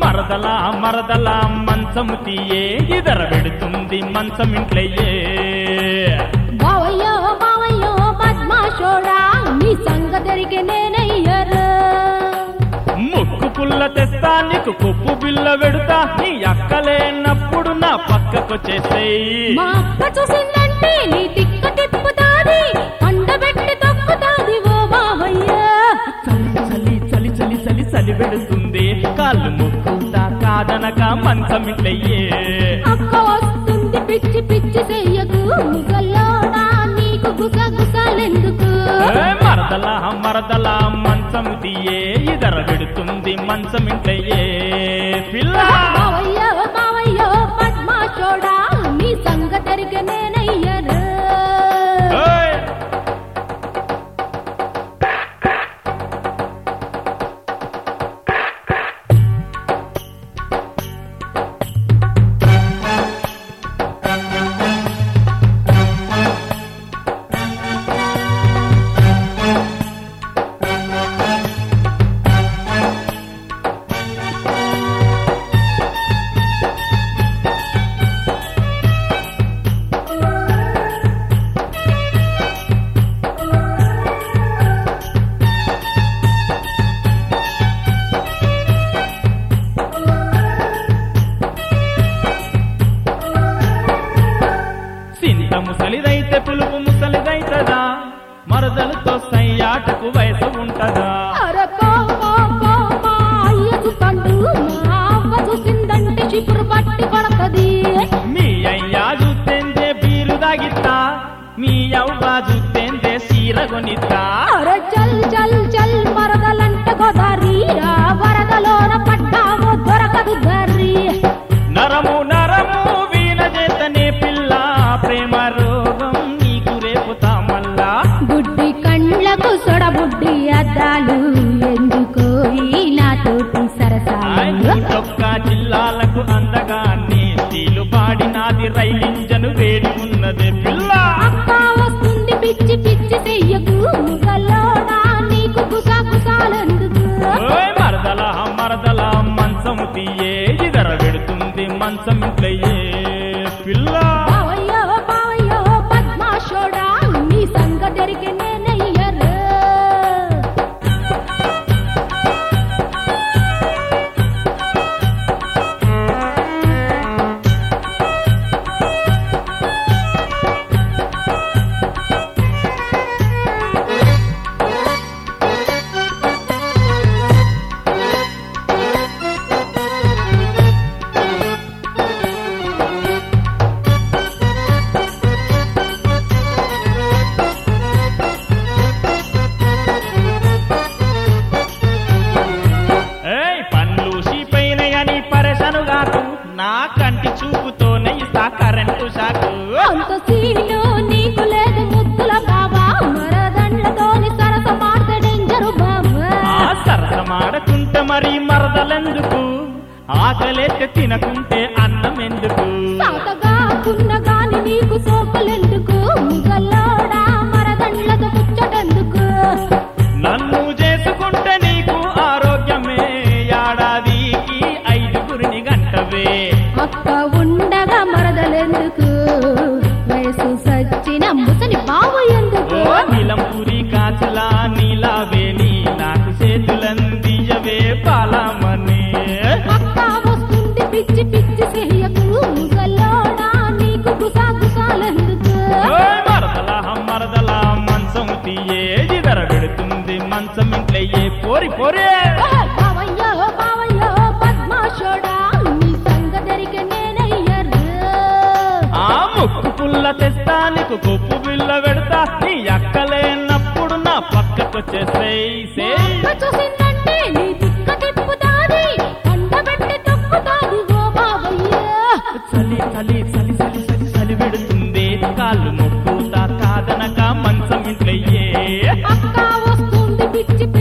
మరదల మరదల మంచము తీయే ఇదర పెడుతుంది మంచం ఇంట్లయ్యే బావయ్యో బావయ్యో పద్మాషోడా నీ సంగతరికి నేనయ్యరు ముక్కు పుల్ల తెస్తా నీకు కొప్పు బిల్ల పెడుతా నీ అక్కలేనప్పుడు నా పక్కకొచ్చేసేయి మా అక్క చూసిందంటే నీ తిక్క తిప్పుతాది పండబెట్టి తొక్కుతాది ఓ బావయ్యా చలి చలి చలి చలి చలి చలి పెడుతుంది కాళ్ళు ముక్కుంటా కాదనక మంచం ఇంట్లయ్యే అక్క వస్తుంది పిచ్చి పిచ్చి చెయ్యకు ముసల్లోడా నీకు గుస గుసలెందుకు ఏ మరదల మరదల మంచం తీయే ఇదర పెడుతుంది మంచం ఇంట్లయ్యే పిల్ల బావయ్యో బావయ్యో పద్మాషోడా నీ సంగతరికి నేనయ్యరు ఓయ్! సింత ముసలిదైతే పులుపు ముసలిదైతదా మరదలతో సయ్యాటకు వయసు ఉంటదా అరే పో పో పో మా అయ్యకు కండు మా అవ్వ చూసిందంటే చిపురు పట్టి పడతది మీ అయ్యా చూస్తేందే బీరు దాగిత్తా మీ అవ్వ చూస్తేందే సీర కొనిత్తా అరే చల్ చల్ చల్ వరదలంట గోదారి ఆ వరదలోన పడ్డావో దొరకదు గర్రి నరము నరము వీణ చేతనే పిల్ల ప్రేమ రోగం నీకు రేపుతా మల్లా గుడ్డి కండ్లకు సొడబుడ్డి అద్దాలు ఎందుకో ఈ నాతోటి ఆయ్ సరసాలు నూటొక్క జిల్లాలకు అందగానే తీలు పాడినాది రైలింజను వేడి ఉన్నదే పిల్ల అక్క వస్తుంది పిచ్చి పిచ్చి చెయ్యకు ముసల్లోడా నీకు గుసా గుసాలెందుకు ఓయ్ మరదల మరదల మంచము తీయే ఇదర పెడుతుంది మంచం ఇంట్లయ్యే పిల్ల బావయ్యో బావయ్యో పద్మాషోడా నీ సంగతరికి నేనయ్యరు ఏయ్ పండ్లు షీపైనయని పరేషనుగాకు నా కంటి చూపుతోనే ఇస్తా కరెంటు షాకు అంత సీను నీకు లేదు ముద్దుల బాబా మరదండ్లతోని సరస మాడితే డేంజరు బాబా ఆ సరసమాడకుంటే మరి మరదలెందుకు ఆకలేస్తే తినకుంటే అన్నం ఎందుకు సాతగా కున్న గాని నీకు సోకలెందుకు ముసల్లోడా మరదండ్లతో ముచ్చటెందుకు నన్ను చేసుకుంటే నీకు ఆరోగ్యమే ఏడాదికి ఐదుగురిని గంటవే అక్క ఉండగా మరదలెందుకు వయసు సచ్చిన ముసలి బావ ఎందుకు ఓ నీలంపూరి కాచులా నీలావేని నాకు చేతులందియవే పాలమని అక్క వస్తుంది పిచ్చి పిచ్చి చెయ్యకు ముసల్లోడా నీకు గుసా గుసాలెందుకు ఓయ్ మరదల మరదల మంచం తీయే ఇదర పెడుతుంది మంచం ఇంట్లయ్యే పోరి పోరే బావయ్యో బావయ్యో పద్మాషోడా నీ సంగతరికి నేనయ్యరు ఆ ముక్కు పుల్ల తెస్తా నీకు కొప్పు బిల్ల పెడతా నీ అక్కలేనప్పుడు నా పక్కకొచ్చేసేయ్ సేయ్ అక్క చూసిందంటే నీ తిక్క తిప్పుతాది పండబెట్టి తొక్కుతాది ఓ బావయ్యా చలి చలి చలి చలి చలి చలి పెడుతుంది కాళ్ళు మొక్కుతా కాదనక మంచం ఇంట్లయ్యే అక్క వస్తుంది పిచ్చి